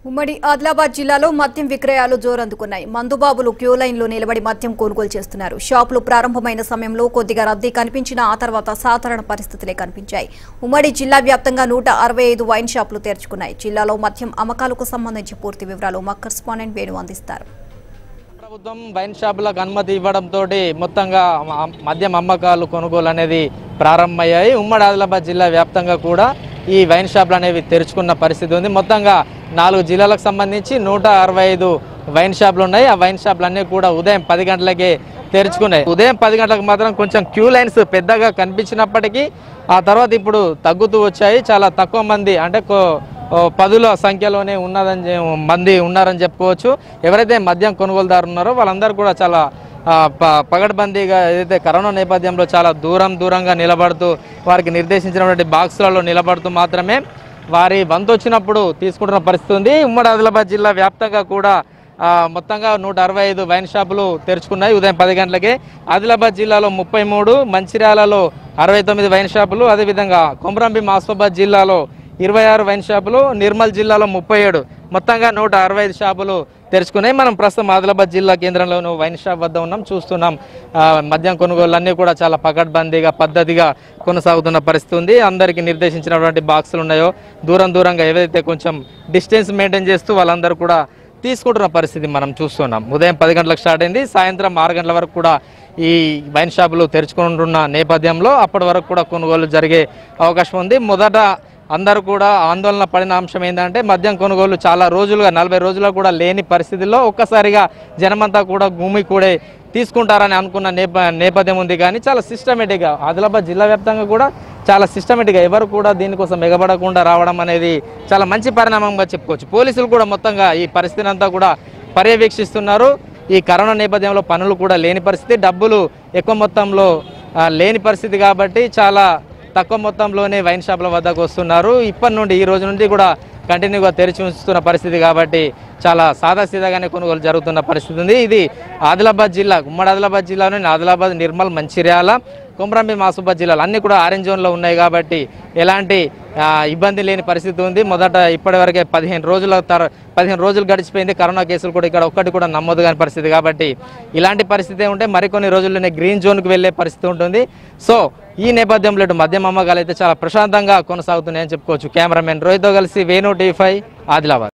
ఉమ్మడి ఆదిలాబాద్ జిల్లాలో మద్యం విక్రయాలు జోరందుకున్నాయి మందుబాబులు క్యూ లైన్లో నిలబడి మద్యం కొనుగోలు చేస్తున్నారు షాపులు ప్రారంభమైన సమయంలో కొద్దిగా రద్దీ కనిపించినా ఆ తర్వాత సాధారణ పరిస్థితులే కనిపించాయి ఉమ్మడి జిల్లా వ్యాప్తంగా నూట అరవై ఐదు వైన్ షాపులు తెరుచుకున్నాయి జిల్లాలో మద్యం అమ్మకాలకు సంబంధించి పూర్తి వివరాలు మా కరెస్పాండెంట్ వేణు అందిస్తారు ప్రభుత్వం వైన్ షాపులకు అనుమతి ఇవ్వడంతో మొత్తంగా మ- మద్యం అమ్మకాలు కొనుగోలు అనేది ప్రారంభమయ్యాయి ఉమ్మడి ఆదిలాబాద్ జిల్లా వ్యాప్తంగా కూడా ఈ వైన్ షాపులు అనేవి తెరుచుకున్న పరిస్థితి ఉంది మొత్తంగా నాలుగు జిల్లాలకు సంబంధించి నూట అరవై ఐదు వైన్ షాపులు ఉన్నాయి ఆ వైన్ షాపులు అన్నీ కూడా ఉదయం పది గంటలకే తెరుచుకున్నాయి ఉదయం పది గంటలకు మాత్రం కొంచెం క్యూ లైన్స్ పెద్దగా కనిపించినప్పటికీ ఆ తర్వాత ఇప్పుడు తగ్గుతూ వచ్చాయి చాలా తక్కువ మంది అంటే కో- ఓ పదుల సంఖ్యలోనే ఉన్నదని చె- మంది ఉన్నారని చెప్పుకోవచ్చు ఎవరైతే మద్యం కొనుగోలుదారు ఉన్నారో వాళ్ళందరూ కూడా చాలా ఆ, ప- పగడ్బందీగా ఏదైతే కరోనా నేపథ్యంలో చాలా దూరం దూరంగా నిలబడుతూ వారికి నిర్దేశించినటువంటి బాక్సులలో నిలబడుతూ మాత్రమే వారి వంతు వచ్చినప్పుడు తీసుకుంటున్న పరిస్థితి ఉంది ఉమ్మడి ఆదిలాబాద్ జిల్లా వ్యాప్తంగా కూడా ఆ, మొత్తంగా నూట అరవై ఐదు వైన్ షాపులు తెరుచుకున్నాయి ఉదయం పది గంటలకే ఆదిలాబాద్ జిల్లాలో ముప్పై మూడు మంచిర్యాలలో అరవై తొమ్మిది వైన్ షాపులు అదేవిధంగా కొమరంభీం ఆసిఫాబాద్ జిల్లాలో ఇరవై ఆరు వైన్ షాపులు నిర్మల్ జిల్లాలో ముప్పై ఏడు మొత్తంగా నూట అరవై ఐదు షాపులు తెరుచుకున్నాయి మనం ప్రస్తుతం ఆదిలాబాద్ జిల్లా కేంద్రంలోని వైన్ షాప్ వద్ద ఉన్నాం చూస్తున్నాం ఆ, మద్యం కొనుగోలు అన్నీ కూడా చాలా పకడ్బందీగా పద్ధతిగా కొనసాగుతున్న పరిస్థితి ఉంది అందరికీ నిర్దేశించినటువంటి బాక్సులు ఉన్నాయో దూరం దూరంగా ఏవైతే కొంచెం డిస్టెన్స్ మెయింటైన్ చేస్తూ వాళ్ళందరూ కూడా తీసుకుంటున్న పరిస్థితి మనం చూస్తున్నాం ఉదయం పది గంటలకు స్టార్ట్ అయింది సాయంత్రం ఆరు గంటల వరకు కూడా ఈ వైన్ షాపులు తెరుచుకుంటున్న నేపథ్యంలో అప్పటి వరకు కూడా కొనుగోలు జరిగే అవకాశం ఉంది మొదట అందరూ కూడా ఆందోళన పడిన అంశం ఏంటంటే మద్యం కొనుగోలు చాలా రోజులుగా నలభై రోజులుగా కూడా లేని పరిస్థితుల్లో ఒక్కసారిగా జనమంతా కూడా భూమి కూడా తీసుకుంటారని అనుకున్న నేప నేపథ్యం ఉంది కానీ చాలా సిస్టమేటిక్గా ఆదిలాబాద్ జిల్లా వ్యాప్తంగా కూడా చాలా సిస్టమేటిక్గా ఎవరు కూడా దీనికోసం ఎగబడకుండా రావడం అనేది చాలా మంచి పరిణామంగా చెప్పుకోవచ్చు పోలీసులు కూడా మొత్తంగా ఈ పరిస్థితిని అంతా కూడా పర్యవేక్షిస్తున్నారు ఈ కరోనా నేపథ్యంలో పనులు కూడా లేని పరిస్థితి డబ్బులు ఎక్కువ మొత్తంలో ఆ, లేని పరిస్థితి కాబట్టి చాలా తక్కువ మొత్తంలోనే వైన్ షాపుల వద్దకు వస్తున్నారు ఇప్పటి నుండి ఈ రోజు నుండి కూడా కంటిన్యూగా తెరిచి ఉంచుతున్న పరిస్థితి కాబట్టి చాలా సాదాసీదాగానే కొనుగోలు జరుగుతున్న పరిస్థితి ఉంది ఇది ఆదిలాబాద్ జిల్లా ఉమ్మడి ఆదిలాబాద్ జిల్లాలోని ఆదిలాబాద్ నిర్మల్ మంచిర్యాల కొమరంభీం ఆసిఫాబాద్ జిల్లాలు అన్నీ కూడా ఆరెంజ్ జోన్లో ఉన్నాయి కాబట్టి ఎలాంటి ఆ, ఇబ్బంది లేని పరిస్థితి ఉంది మొదట ఇప్పటివరకే పదిహేను రోజుల తర పదిహేను రోజులు గడిచిపోయింది కరోనా కేసులు కూడా ఇక్కడ ఒక్కటి కూడా నమోదు కాని పరిస్థితి కాబట్టి ఇలాంటి పరిస్థితి ఉంటే మరికొన్ని రోజుల్లోనే గ్రీన్ జోన్కి వెళ్ళే పరిస్థితి ఉంటుంది సో ఈ నేపథ్యంలో ఇటు మద్యం అమ్మకాలు అయితే చాలా ప్రశాంతంగా కొనసాగుతున్నాయని చెప్పుకోవచ్చు కెమెరామెన్ రోహిత్తో కలిసి వేణు టీ ఫైవ్ ఆదిలాబాద్